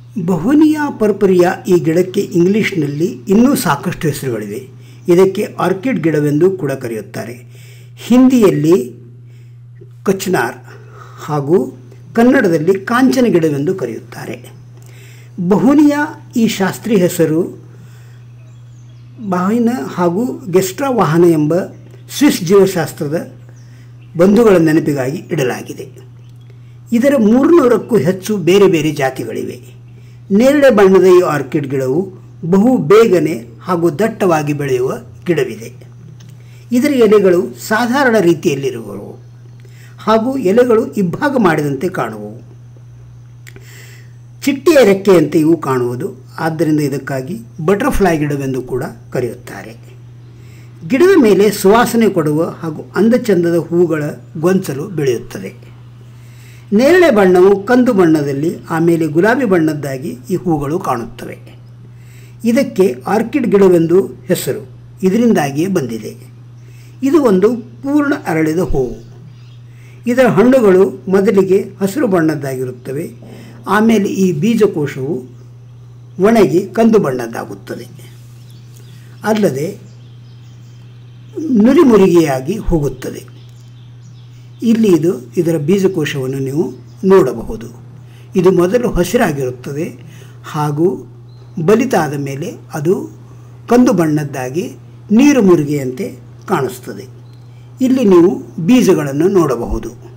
ಬಹುನಿಯಾ ಪರ್ಪರಿಯಾ ಈ ಗಿಡಕ್ಕೆ ಇಂಗ್ಲಿಷ್ನಲ್ಲಿ ಇನ್ನೂ ಸಾಕಷ್ಟು ಹೆಸರುಗಳಿವೆ ಇದಕ್ಕೆ ಆರ್ಕಿಡ್ ಗಿಡವೆಂದು ಕೂಡ ಕರೆಯುತ್ತಾರೆ ಹಿಂದಿಯಲ್ಲಿ ಕಚ್ನಾರ್ ಹಾಗೂ ಕನ್ನಡದಲ್ಲಿ ಕಾಂಚನ ಗಿಡವೆಂದು ಕರೆಯುತ್ತಾರೆ ಬಹುನಿಯಾ ಈ ಶಾಸ್ತ್ರೀಯ ಹೆಸರು ಬಾಹಿನ ಹಾಗೂ ಗೆಸ್ಟ್ರಾ ವಾಹನ ಎಂಬ ಸ್ವಿಸ್ ಜೀವಶಾಸ್ತ್ರದ ಬಂಧುಗಳ ನೆನಪಿಗಾಗಿ ಇಡಲಾಗಿದೆ ಇದರ ಮೂರುನೂರಕ್ಕೂ ಹೆಚ್ಚು ಬೇರೆ ಬೇರೆ ಜಾತಿಗಳಿವೆ ನೇರಳೆ ಬಣ್ಣದ ಈ ಆರ್ಕಿಡ್ ಗಿಡವು ಬಹು ಬೇಗನೆ ಹಾಗೂ ದಟ್ಟವಾಗಿ ಬೆಳೆಯುವ ಗಿಡವಿದೆ ಇದರ ಎಲೆಗಳು ಸಾಧಾರಣ ರೀತಿಯಲ್ಲಿರುವವು ಹಾಗೂ ಎಲೆಗಳು ಇಬ್ಬಾಗ ಮಾಡಿದಂತೆ ಕಾಣುವವು ಚಿಟ್ಟೆಯ ರೆಕ್ಕೆಯಂತೆ ಇವು ಕಾಣುವುದು ಆದ್ದರಿಂದ ಇದಕ್ಕಾಗಿ ಬಟರ್ಫ್ಲೈ ಗಿಡವೆಂದು ಕೂಡ ಕರೆಯುತ್ತಾರೆ ಗಿಡದ ಮೇಲೆ ಸುವಾಸನೆ ಕೊಡುವ ಹಾಗೂ ಅಂದಚಂದದ ಹೂಗಳ ಗೊಂಚಲು ಬೆಳೆಯುತ್ತದೆ ನೇರಳೆ ಬಣ್ಣವು ಕಂದು ಬಣ್ಣದಲ್ಲಿ ಆಮೇಲೆ ಗುಲಾಬಿ ಬಣ್ಣದ್ದಾಗಿ ಈ ಹೂಗಳು ಕಾಣುತ್ತವೆ ಇದಕ್ಕೆ ಆರ್ಕಿಡ್ ಗಿಡವೆಂದು ಹೆಸರು ಇದರಿಂದಾಗಿಯೇ ಬಂದಿದೆ ಇದು ಒಂದು ಪೂರ್ಣ ಅರಳಿದ ಹೂವು ಇದರ ಹಣ್ಣುಗಳು ಮೊದಲಿಗೆ ಹಸಿರು ಬಣ್ಣದ್ದಾಗಿರುತ್ತವೆ ಆಮೇಲೆ ಈ ಬೀಜಕೋಶವು ಒಣಗಿ ಕಂದು ಬಣ್ಣದ್ದಾಗುತ್ತದೆ ಅಲ್ಲದೆ ನುರಿಮುರಿಗೆಯಾಗಿ ಹೋಗುತ್ತದೆ ಇಲ್ಲಿ ಇದು ಇದರ ಬೀಜಕೋಶವನ್ನು ನೀವು ನೋಡಬಹುದು ಇದು ಮೊದಲು ಹಸಿರಾಗಿರುತ್ತದೆ ಹಾಗೂ ಬಲಿತಾದ ಮೇಲೆ ಅದು ಕಂದು ಬಣ್ಣದ್ದಾಗಿ ನೀರು ಮುರಿಗೆಯಂತೆ ಕಾಣಿಸ್ತದೆ ಇಲ್ಲಿ ನೀವು ಬೀಜಗಳನ್ನು ನೋಡಬಹುದು